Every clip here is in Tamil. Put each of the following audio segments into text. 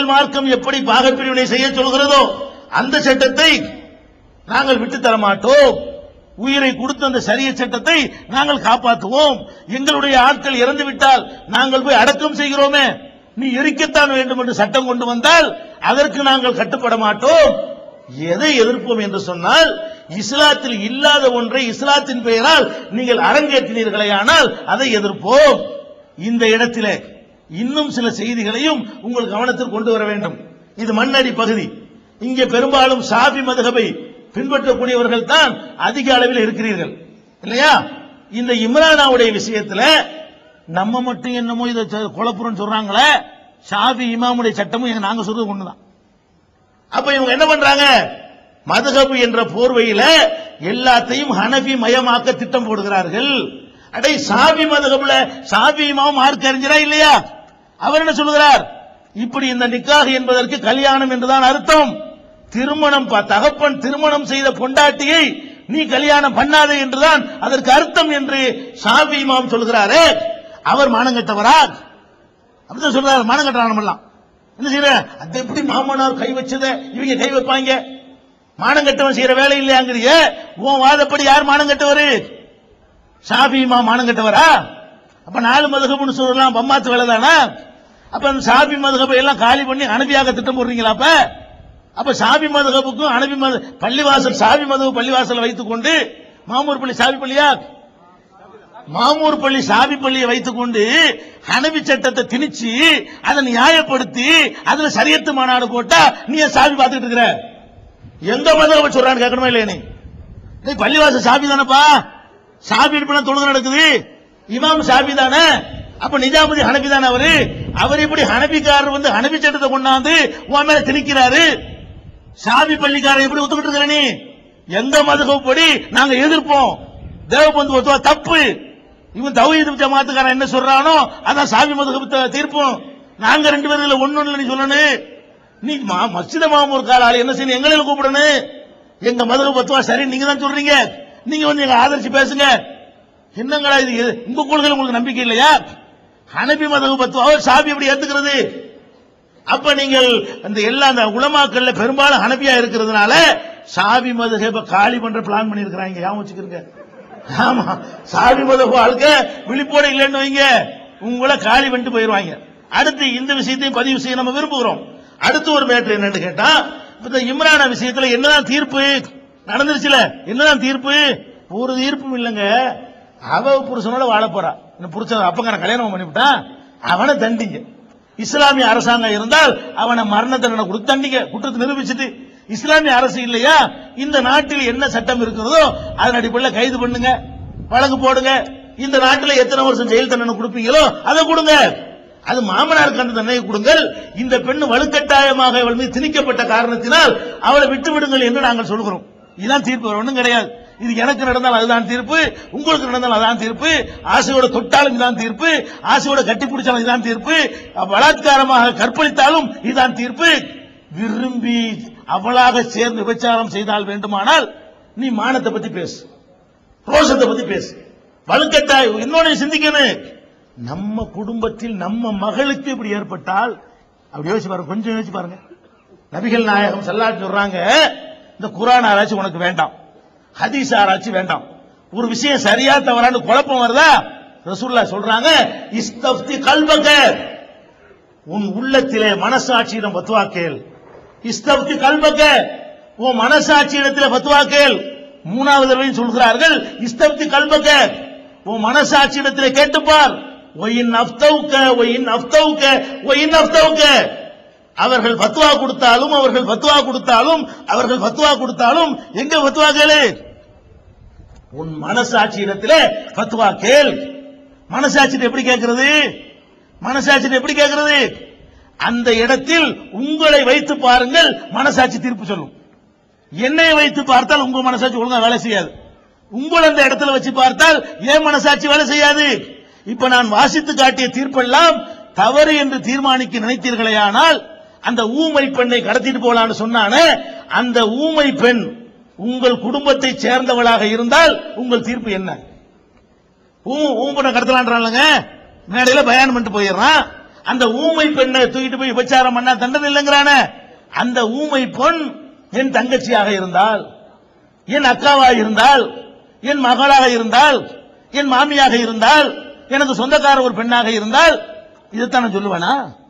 எங்கள் மார்க்கம் எப்படி பாகப்பிரிவினை செய்ய சொல்கிறதோ அந்த சட்டத்தை நாங்கள் விட்டு தர மாட்டோம் உயிரை கொடுத்த அந்த சரிய சட்டத்தை நாங்கள் காப்பாற்றுவோம் எங்களுடைய ஆட்கள் இறந்து விட்டால் நாங்கள் போய் அடக்கம் செய்கிறோமே நீ எரிக்கத்தான் வேண்டும் என்று சட்டம் கொண்டு வந்தால் அதற்கு நாங்கள் கட்டுப்பட மாட்டோம் எதை எதிர்ப்போம் என்று சொன்னால் இஸ்லாத்தில் இல்லாத ஒன்றை இஸ்லாத்தின் பெயரால் நீங்கள் அரங்கேற்றினீர்களே ஆனால் அதை எதிர்ப்போம் இந்த இடத்திலே இன்னும் சில செய்திகளையும் உங்கள் கவனத்தில் கொண்டு வர வேண்டும் இது மண்ணடி பகுதி இங்கே பெரும்பாலும் சாபி மதுகபை பின்பற்றக்கூடியவர்கள் தான் அதிக அளவில் இருக்கிறீர்கள் இல்லையா இந்த இம்ரானாவுடைய விஷயத்துல நம்ம மட்டும் என்னமோ இதை செ- குழப்புறோம்னு சொல்றாங்களே ஷாபி இமாமுடைய சட்டமும் எங்க நாங்க சொல்றது ஒண்ணுதான் அப்ப இவங்க என்ன பண்றாங்க மதுகபு என்ற போர்வையில எல்லாத்தையும் ஹனபி மயமாக்க திட்டம் போடுகிறார்கள் அடே சாபி மதுகபுல சாபி இமாம் மார்க் அறிஞரா இல்லையா அவர் என்ன சொல்லுகிறார் இப்படி இந்த நிக்காக என்பதற்கு கல்யாணம் என்றுதான் அர்த்தம் திருமணம் ப- தகப்பன் திருமணம் செய்த பொண்டாட்டியை நீ கல்யாணம் பண்ணாதே என்றுதான் அதற்கு அர்த்தம் என்று சாபி இமாம் சொல்கிறாரே அவர் மானங்கட்டவரா அப்படிதான் சொல்றாரு மானங்கட்டானம் எல்லாம் என்ன செய்யற அது எப்படி மாமனார் கை வச்சத இவங்க கை வைப்பாங்க மானங்கட்டவன் செய்யற வேலை இல்லையாங்கிறிய உன் வாதப்படி யார் மானங்கட்டவரு ஷாபி இமா மானங்கட்டவரா அப்ப நாலு மதுகப்புன்னு சொல்லலாம் பம்மாத்து வேலை தானா அப்ப அந்த சாபி மதுகபை எல்லாம் காலி பண்ணி அனபியாக திட்டம் போடுறீங்களா அப்ப அப்ப சாபி மதுகபுக்கும் அனபி மது பள்ளிவாசல் சாபி மதுகு பள்ளிவாசல் வைத்துக் கொண்டு மாமூர் பள்ளி சாபி பள்ளியா மாமூர் பள்ளி சாபி பள்ளியை வைத்துக் கொண்டு ஹனபி சட்டத்தை திணிச்சு அதை நியாயப்படுத்தி அதுல சரியத்து மாநாடு போட்டா நீ ஏன் சாபி பார்த்துட்டு இருக்கிற எங்க மதம் சொல்றான்னு கேட்கணுமா இல்லையா நீ டேய், பள்ளிவாசல் சாபி தானப்பா சாபி இருப்பினா தொழுது நடக்குது இமாம் சாபி தானே அப்ப நிஜாமுதி ஹனபி தானே அவரு அவர் இப்படி ஹனபிக்காரர் வந்து ஹனபி சட்டத்தை கொண்டாந்து உன் மேல திணிக்கிறாரு சாபி பள்ளிக்காரர் எப்படி ஒத்துக்கிட்டு இருக்கிற நீ எந்த மதுகப்படி நாங்க எதிர்ப்போம் தேவபந்து ஒத்துவா தப்பு இவன் தௌஹீத் ஜமாத்துக்காரன் என்ன சொல்றானோ அதான் சாபி மதுகப்பு தீர்ப்போம் நாங்க ரெண்டு பேரும் இதுல ஒண்ணு இல்ல நீ சொல்லணும் நீ மா- மஸ்ஜித மாமூர் காலாளி என்ன செய்யணும் எங்களை கூப்பிடணும் எங்க மதுரை பத்துவா சரி நீங்க தான் சொல்றீங்க நீங்க வந்து எங்க ஆதரிச்சு பேசுங்க என்னங்களா இது இது? உங்க கொள்கையில உங்களுக்கு நம்பிக்கை இல்லையா ஹனபி மதகு பத்துவா சாபி எப்படி ஏத்துக்கிறது அப்ப நீங்கள் அந்த எல்லா அந்த உலமாக்கள்ல பெரும்பாலும் ஹனபியா இருக்கிறதுனால சாபி மதுஹப காலி பண்ற பிளான் பண்ணிருக்கிறாங்க ஞாபகம் வச்சுக்கிறீங்க ஆமா சாபி மதுஹப் ஆளுக்க விழிப்போட இல்லைன்னு வைங்க உங்களை காலி பண்ணிட்டு போயிருவாங்க அடுத்து இந்த விஷயத்தையும் பதிவு செய்ய நம்ம விரும்புகிறோம் அடுத்து ஒரு மேட்டர் என்னன்னு கேட்டா இப்ப இந்த இம்ரான விஷயத்துல என்னதான் தீர்ப்பு நடந்துருச்சுல என்னதான் தீர்ப்பு ஒரு தீர்ப்பும் இல்லைங்க அவ புருஷனோட வாழ போறா இந்த புருஷன் அப்பங்கார கல்யாணம் பண்ணிவிட்டான் அவனை தண்டிங்க இஸ்லாமிய அரசாங்கம் இருந்தால் அவனை மரண தண்டனை கொடுத்து தண்டிங்க குற்றத்தை நிரூபிச்சுட்டு இஸ்லாமிய அரசு இல்லையா இந்த நாட்டில் என்ன சட்டம் இருக்கிறதோ அதன் அடிப்படையில் கைது பண்ணுங்க வழக்கு போடுங்க இந்த நாட்டில் எத்தனை வருஷம் ஜெயில் தண்டனை கொடுப்பீங்களோ அதை கொடுங்க அது மாமனாருக்கு அந்த தண்டனை கொடுங்கள் இந்த பெண் வலுக்கட்டாயமாக அவள் மீது திணிக்கப்பட்ட காரணத்தினால் அவளை விட்டு விடுங்கள் என்று நாங்கள் சொல்கிறோம் இதுதான் தீர்ப்பு வேற ஒண்ணும் கிடையாது இது எனக்கு நடந்தால் அதுதான் தீர்ப்பு உங்களுக்கு நடந்தால் அதான் தீர்ப்பு ஆசையோட தொட்டாலும் இதுதான் தீர்ப்பு ஆசையோட கட்டி பிடிச்சாலும் இதுதான் தீர்ப்பு பலாத்காரமாக கற்பழித்தாலும் இதுதான் தீர்ப்பு விரும்பி அவளாக சேர்ந்து விபச்சாரம் செய்தால் வேண்டுமானால் நீ மானத்தை பத்தி பேசு ரோஷத்தை பத்தி பேசு வலுக்கட்டாய் இன்னொன்னு சிந்திக்கணும் நம்ம குடும்பத்தில் நம்ம மகளுக்கு இப்படி ஏற்பட்டால் அப்படி யோசிச்சு பாருங்க கொஞ்சம் யோசிச்சு பாருங்க நபிகள் நாயகம் செல்லாட்டு சொல்றாங்க இந்த குரான் ஆராய்ச்சி உனக்கு வேண்டாம் ஹதீஸ் ஆராய்ச்சி வேண்டாம் ஒரு விஷயம் சரியா தவறான்னு குழப்பம் வருதா ரசூல்லா சொல்றாங்க இஸ்தப்தி கல்பக உன் உள்ளத்திலே மனசாட்சியிடம் பத்துவா கேள் இஸ்தப்தி கல்பக உன் மனசாட்சியிடத்திலே பத்துவா கேள் மூணாவது தடவையும் சொல்கிறார்கள் இஸ்தப்தி கல்பக உன் மனசாட்சியிடத்திலே கேட்டுப்பார் ஒயின் அஃப்தவுக்க ஒயின் அஃப்தவுக்க ஒயின் அஃப்தவுக்க அவர்கள் பத்துவா கொடுத்தாலும் அவர்கள் பத்துவா கொடுத்தாலும் அவர்கள் பத்துவா கொடுத்தாலும் எங்க பத்துவா கேளு உன் மனசாட்சியிடத்திலே பத்துவா கேள் மனசாட்சி எப்படி கேட்கிறது மனசாட்சி எப்படி கேட்கிறது அந்த இடத்தில் உங்களை வைத்து பாருங்கள் மனசாட்சி தீர்ப்பு சொல்லும் என்னை வைத்து பார்த்தால் உங்க மனசாட்சி ஒழுங்கா வேலை செய்யாது உங்களை அந்த இடத்துல வச்சு பார்த்தால் ஏன் மனசாட்சி வேலை செய்யாது இப்ப நான் வாசித்து காட்டிய தீர்ப்பெல்லாம் தவறு என்று தீர்மானிக்க நினைத்தீர்களேயானால் அந்த ஊமை பெண்ணை கடத்திட்டு போலான்னு சொன்னானே அந்த ஊமை பெண் உங்கள் குடும்பத்தை சேர்ந்தவளாக இருந்தால் உங்கள் தீர்ப்பு என்ன ஊ- ஊம்பனை கடத்தலான்றாங்க மேடையில பயான் பண்ணிட்டு போயிடுறான் அந்த ஊமை பெண்ணை தூக்கிட்டு போய் விபச்சாரம் பண்ணா தண்டனை இல்லைங்கிறானே அந்த ஊமை பொன் என் தங்கச்சியாக இருந்தால் என் அக்காவாக இருந்தால் என் மகளாக இருந்தால் என் மாமியாக இருந்தால் எனக்கு சொந்தக்கார ஒரு பெண்ணாக இருந்தால் இதைத்தான் நான் சொல்லுவேனா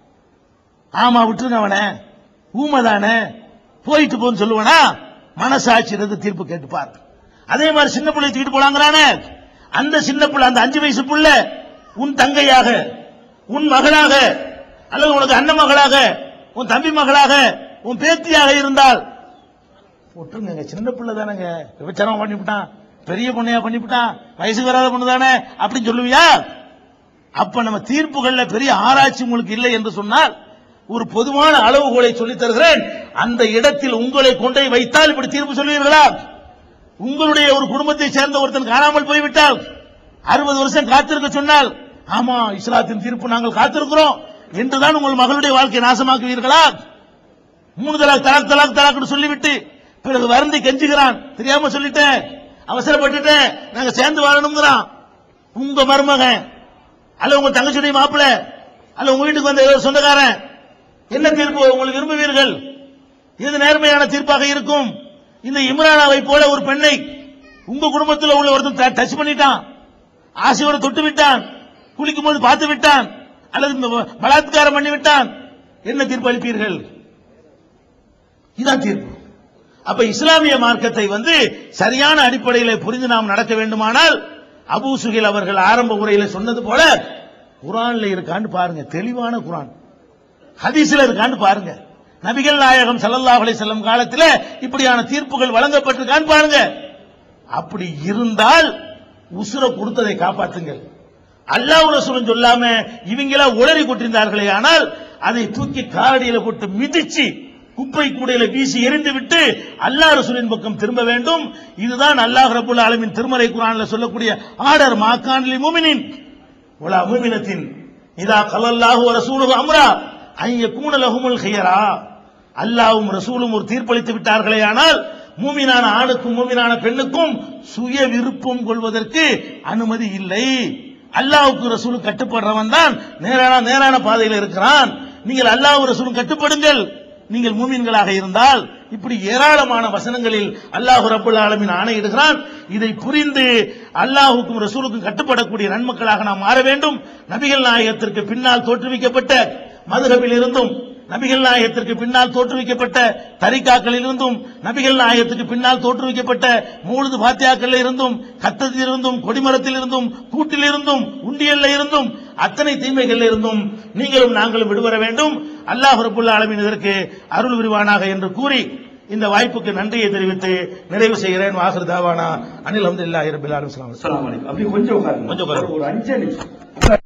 ஆமா விட்டுருங்க அவனை ஊமைதானே போயிட்டு போன்னு சொல்லுவேனா மனசாட்சி இருந்து தீர்ப்பு கேட்டுப்பார் அதே மாதிரி சின்ன பிள்ளை தூக்கிட்டு போலாங்கிறானே அந்த சின்ன பிள்ளை அந்த அஞ்சு வயசு புள்ள உன் தங்கையாக உன் மகளாக அல்லது உனக்கு அண்ணன் மகளாக உன் தம்பி மகளாக உன் பேத்தியாக இருந்தால் விட்டுருங்க சின்ன பிள்ளை தானேங்க விபச்சாரம் பண்ணிவிட்டான் பெரிய பொண்ணையா பண்ணிவிட்டான் வயசுக்கு வராத பொண்ணு தானே அப்படின்னு சொல்லுவியா அப்ப நம்ம தீர்ப்புகள்ல பெரிய ஆராய்ச்சி உங்களுக்கு இல்லை என்று சொன்னால் ஒரு பொதுவான அளவுகோலை சொல்லித் தருகிறேன் அந்த இடத்தில் உங்களை கொண்டே வைத்தால் இப்படி தீர்ப்பு சொல்லுவீர்களா உங்களுடைய ஒரு குடும்பத்தை சேர்ந்த ஒருத்தன் காணாமல் போய்விட்டால் அறுபது வருஷம் காத்திருக்க சொன்னால் ஆமா இஸ்லாத்தின் தீர்ப்பு நாங்கள் காத்திருக்கிறோம் என்றுதான் உங்கள் மகளுடைய வாழ்க்கையை நாசமாக்குவீர்களா மூணு தலாக் தலாக் தலாக் தலாக்னு சொல்லிவிட்டு பிறகு வருந்தி கெஞ்சுகிறான் தெரியாம சொல்லிட்டேன் அவசரப்பட்டுட்டேன் நாங்க சேர்ந்து வாழணுங்கிறான் உங்க மருமகன் அல்ல உங்க தங்கச்சியுடைய மாப்பிள்ளை அல்ல உங்க வீட்டுக்கு வந்த ஏதோ சொந்தக்காரன் என்ன தீர்ப்பு உங்களுக்கு விரும்புவீர்கள் இது நேர்மையான தீர்ப்பாக இருக்கும் இந்த இம்ரானாவை போல ஒரு பெண்ணை உங்க குடும்பத்தில் உள்ள ஒருத்தன் டச் பண்ணிட்டான் ஆசையோடு தொட்டு விட்டான் குளிக்கும் போது பார்த்து விட்டான் அல்லது பலாத்காரம் பண்ணி விட்டான் என்ன தீர்ப்பு அளிப்பீர்கள் இதான் தீர்ப்பு அப்ப இஸ்லாமிய மார்க்கத்தை வந்து சரியான அடிப்படையில் புரிந்து நாம் நடக்க வேண்டுமானால் அபூ சுஹில் அவர்கள் ஆரம்ப உரையில சொன்னது போல குரான்ல இருக்கான்னு பாருங்க தெளிவான குரான் ஹதீஸ்ல இருக்கான்னு பாருங்க நபிகள் நாயகம் ஸல்லல்லாஹு அலைஹி வஸல்லம் காலத்துல இப்படியான தீர்ப்புகள் வழங்கப்பட்டிருக்கான்னு பாருங்க அப்படி இருந்தால் உசுர கொடுத்ததை காப்பாத்துங்கள் அல்லாஹ் ரசூலும் சொல்லாம இவங்களா உளறி கொட்டிருந்தார்களே ஆனால் அதை தூக்கி காரடியில போட்டு மிதிச்சு குப்பை கூடையில வீசி எரிந்து விட்டு அல்லாஹ் ரசூலின் பக்கம் திரும்ப வேண்டும் இதுதான் அல்லாஹ் ரபுல் ஆலமின் திருமறை குரான்ல சொல்லக்கூடிய ஆர்டர் மாக்கான்லி முமினின் உலா முமினத்தின் இதா கலல்லாஹு ரசூலுகு அம்ரா ஐய கூணலகுமுல் ஹியரா அல்லாஹ்வும் ரசூலும் ஒரு தீர்ப்பளித்து விட்டார்களே ஆனால் மூமினான ஆணுக்கும் மூமினான பெண்ணுக்கும் சுய விருப்பம் கொள்வதற்கு அனுமதி இல்லை அல்லாஹ்வுக்கு ரசூலும் கட்டுப்படுறவன் தான் நேரான நேரான பாதையில் இருக்கிறான் நீங்கள் அல்லாஹ் ரசூலும் கட்டுப்படுங்கள் நீங்கள் மூமின்களாக இருந்தால் இப்படி ஏராளமான வசனங்களில் அல்லாஹு ரப்புல் ஆலமின் ஆணையிடுகிறான் இதை புரிந்து அல்லாஹுக்கும் ரசூலுக்கும் கட்டுப்படக்கூடிய நன்மக்களாக நாம் மாற வேண்டும் நபிகள் நாயகத்திற்கு பின்னால் தோற்றுவிக்கப்பட்ட மதுகபில் இருந்தும் நபிகள் நாயகத்திற்கு பின்னால் தோற்றுவிக்கப்பட்ட தரிகாக்களில் இருந்தும் நபிகள் நாயகத்துக்கு பின்னால் தோற்றுவிக்கப்பட்ட மூழுது பாத்தியாக்களில் இருந்தும் கத்தத்தில் இருந்தும் கொடிமரத்தில் இருந்தும் கூட்டில் இருந்தும் உண்டியல்ல இருந்தும் அத்தனை தீமைகள் இருந்தும் நீங்களும் நாங்களும் விடுபட வேண்டும் அல்லாஹ் ரபுல்லா ஆலமீன் இதற்கு அருள் விரிவானாக என்று கூறி இந்த வாய்ப்புக்கு நன்றியை தெரிவித்து நிறைவு செய்கிறேன் வாகர் தாவானா அனில் அஹமதுல்லாஹி ரபில் ஆலமின் அஸ்ஸலாமு அலைக்கும் அப்படி கொஞ்சம் உட்காருங்க கொஞ்சம் உட்காருங்க. ஒரு அஞ்சு நிமிஷம்